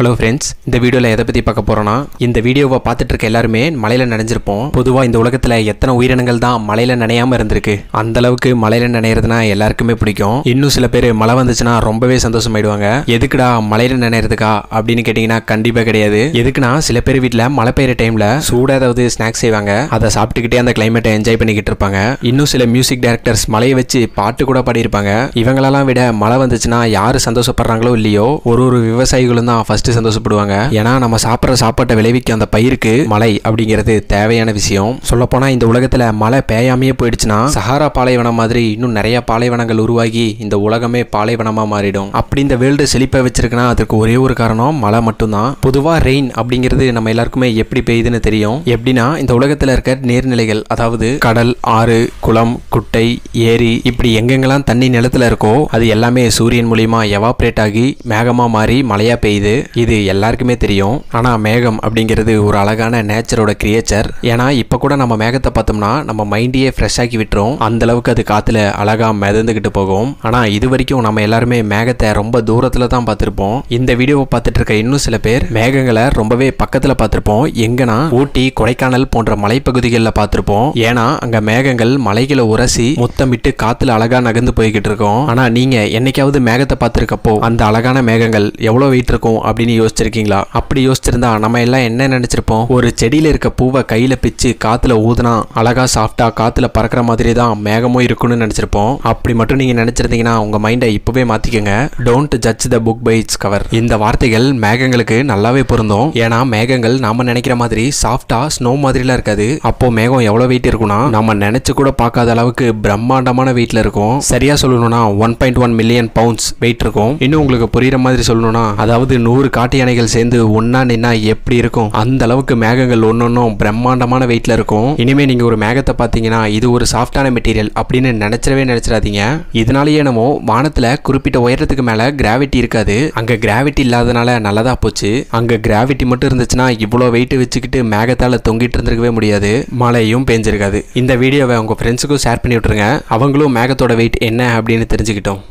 hello friends இந்த வீடியோவில் எதை பற்றி பார்க்க போகிறோன்னா இந்த வீடியோவை பார்த்துட்டு இருக்க எல்லாருமே மலையில் நனைஞ்சிருப்போம் பொதுவாக இந்த உலகத்தில் எத்தனை உயிரினங்கள் தான் மலையில் நனையாமல் இருந்திருக்கு அந்த அளவுக்கு மலையில் நனையிறதுனா எல்லாருக்குமே பிடிக்கும் இன்னும் சில பேர் மழை வந்துச்சுன்னா ரொம்பவே சந்தோஷமாயிடுவாங்க எதுக்குடா மலையில் நனையிறதுக்கா அப்படின்னு கேட்டிங்கன்னா கண்டிப்பாக கிடையாது எதுக்குன்னா சில பேர் வீட்டில் மழை பெய்யுற டைமில் சூடாக ஏதாவது ஸ்நாக்ஸ் செய்வாங்க அதை சாப்பிட்டுக்கிட்டே அந்த கிளைமேட்டை என்ஜாய் பண்ணிக்கிட்டு இருப்பாங்க இன்னும் சில மியூசிக் டைரக்டர்ஸ் மலையை வச்சு பாட்டு கூட பாடியிருப்பாங்க இவங்களெல்லாம் விட மழை வந்துச்சுன்னா யார் சந்தோஷப்படுறாங்களோ இல்லையோ ஒரு ஒரு விவசாயிகளும் தான் ஃபர்ஸ்ட் சந்தோஷப்படுவாங்க ஏன்னா நம்ம சாப்பிட்ற சாப்பாட்டை விளைவிக்க அந்த பயிருக்கு மழை அப்படிங்கிறது தேவையான விஷயம் சொல்லப்போனா இந்த உலகத்துல மழை பெய்யாமையே போயிடுச்சுன்னா சஹாரா பாலைவனம் மாதிரி இன்னும் நிறைய பாலைவனங்கள் உருவாகி இந்த உலகமே பாலைவனமா மாறிடும் அப்படி இந்த வேர்ல்டு செழிப்பை வச்சிருக்குன்னா அதுக்கு ஒரே ஒரு காரணம் மழை மட்டும்தான் பொதுவா ரெயின் அப்படிங்கிறது நம்ம எல்லாருக்குமே எப்படி பெய்யுதுன்னு தெரியும் எப்படின்னா இந்த உலகத்துல இருக்க நீர்நிலைகள் அதாவது கடல் ஆறு குளம் குட்டை ஏரி இப்படி எங்கெங்கெல்லாம் தண்ணி நிலத்துல இருக்கோ அது எல்லாமே சூரியன் மூலியமா எவாப்ரேட் ஆகி மேகமா மாறி மழையா பெய்யுது இது எல்லாருக்குமே தெரியும் ஆனா மேகம் அப்படிங்கிறது ஒரு அழகான நேச்சரோட கிரியேச்சர் ஏன்னா இப்ப கூட நம்ம மேகத்தை பார்த்தோம்னா நம்ம மைண்டையே ஃப்ரெஷ் ஆக்கி விட்டுரும் அந்த அளவுக்கு அது காத்துல அழகா மிதந்துகிட்டு போகும் ஆனா இது வரைக்கும் நம்ம எல்லாருமே மேகத்தை ரொம்ப தூரத்துல தான் பார்த்திருப்போம் இந்த வீடியோவை பார்த்துட்டு இருக்க இன்னும் சில பேர் மேகங்களை ரொம்பவே பக்கத்துல பார்த்திருப்போம் எங்கன்னா ஊட்டி கொடைக்கானல் போன்ற மலைப்பகுதிகளில் பார்த்திருப்போம் ஏன்னா அங்க மேகங்கள் மலைகளை உரசி முத்தமிட்டு காத்துல அழகா நகர்ந்து போய்கிட்டு இருக்கோம் ஆனா நீங்க என்னைக்காவது மேகத்தை பார்த்திருக்கப்போ அந்த அழகான மேகங்கள் எவ்வளவு வெயிட் இருக்கும் அப்படின்னு யோசிச்சிருக்கீங்களா அப்படி யோசிச்சிருந்தா நம்ம எல்லாம் என்ன நினைச்சிருப்போம் ஒரு செடியில இருக்க பூவை கையில பிச்சு காத்துல ஊதுனா அழகா சாஃப்டா காத்துல பறக்கிற மாதிரி தான் மேகமும் இருக்கும்னு நினைச்சிருப்போம் அப்படி மட்டும் நீங்க நினைச்சிருந்தீங்கன்னா உங்க மைண்டை இப்பவே மாத்திக்கோங்க don't judge the book by its cover இந்த வார்த்தைகள் மேகங்களுக்கு நல்லாவே பொருந்தும் ஏன்னா மேகங்கள் நாம நினைக்கிற மாதிரி சாஃப்டா ஸ்னோ மாதிரிலாம் இருக்காது அப்போ மேகம் எவ்வளவு வெயிட் இருக்கும்னா நம்ம நினைச்சு கூட பார்க்காத அளவுக்கு பிரம்மாண்டமான வெயிட்ல இருக்கும் சரியா சொல்லணும்னா one point one million pounds weight இருக்கும் இன்னும் உங்களுக்கு புரியுற மாதிரி சொல்லணும்னா அதாவது நூறு காட்டு யானைகள் சேர்ந்து ஒன்னா நின்னா எப்படி இருக்கும் அந்த அளவுக்கு மேகங்கள் ஒன்னொன்னும் பிரம்மாண்டமான வெயிட்ல இருக்கும் இனிமே நீங்க ஒரு மேகத்தை பார்த்தீங்கன்னா இது ஒரு சாஃப்டான மெட்டீரியல் அப்படின்னு நினைச்சிடவே நினைச்சிடாதீங்க இதனாலேயே என்னமோ வானத்துல குறிப்பிட்ட உயரத்துக்கு மேல கிராவிட்டி இருக்காது அங்க கிராவிட்டி இல்லாதனால நல்லதா போச்சு அங்க கிராவிட்டி மட்டும் இருந்துச்சுன்னா இவ்வளோ வெயிட் வச்சுக்கிட்டு மேகத்தால தொங்கிட்டு இருந்திருக்கவே முடியாது மழையும் பெஞ்சிருக்காது இந்த வீடியோவை உங்க ஃப்ரெண்ட்ஸுக்கும் ஷேர் பண்ணி விட்டுருங்க அவங்களும் மேகத்தோட வெயிட் என்ன அப்படின்னு தெரிஞ்சுக்கிட்டோம்